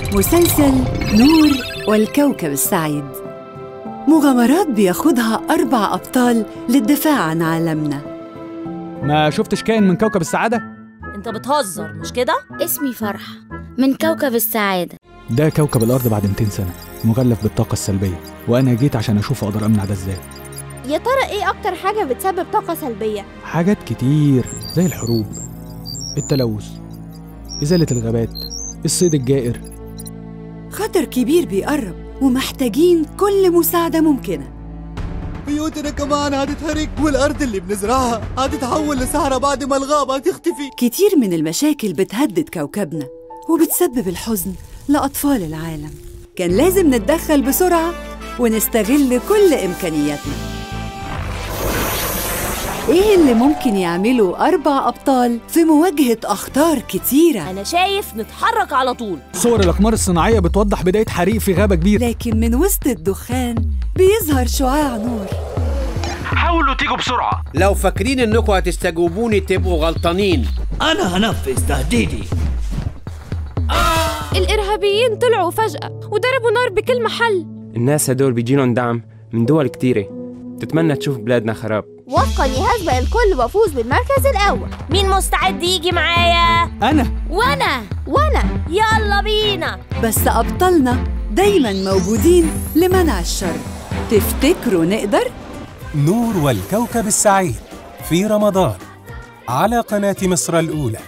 مسلسل نور والكوكب السعيد مغامرات بياخدها أربع أبطال للدفاع عن عالمنا ما شفتش كائن من كوكب السعادة؟ انت بتهزر مش كده؟ اسمي فرحة من كوكب السعادة ده كوكب الأرض بعد 200 سنة مغلف بالطاقة السلبية وأنا جيت عشان أشوف أقدر أمنع ده إزاي يا ترى ايه اكتر حاجة بتسبب طاقة سلبية؟ حاجات كتير زي الحروب التلوث إزالة الغابات الصيد الجائر خطر كبير بيقرب ومحتاجين كل مساعدة ممكنة بيوتنا كمان هتتهرق والأرض اللي بنزرعها هتتحول لصحراء بعد ما الغابة هتختفي كتير من المشاكل بتهدد كوكبنا وبتسبب الحزن لأطفال العالم كان لازم نتدخل بسرعة ونستغل كل إمكانياتنا إيه اللي ممكن يعمله أربع أبطال في مواجهة أخطار كتيرة انا شايف نتحرك على طول صور الأقمار الصناعية بتوضح بداية حريق في غابة كبيرة لكن من وسط الدخان بيظهر شعاع نور حاولوا تيجوا بسرعة لو فاكرين انكم هتستجوبوني تبقوا غلطانين أنا هنفذ تهديدي الارهابيين طلعوا فجأة وضربوا نار بكل محل الناس هدول بيجيلهم دعم من دول كتيرة تتمنى تشوف بلادنا خراب وفقا لهسبق الكل وافوز بالمركز الاول مين مستعد يجي معايا؟ أنا وانا وانا يلا بينا بس أبطالنا دايما موجودين لمنع الشر تفتكروا نقدر؟ نور والكوكب السعيد في رمضان على قناة مصر الأولى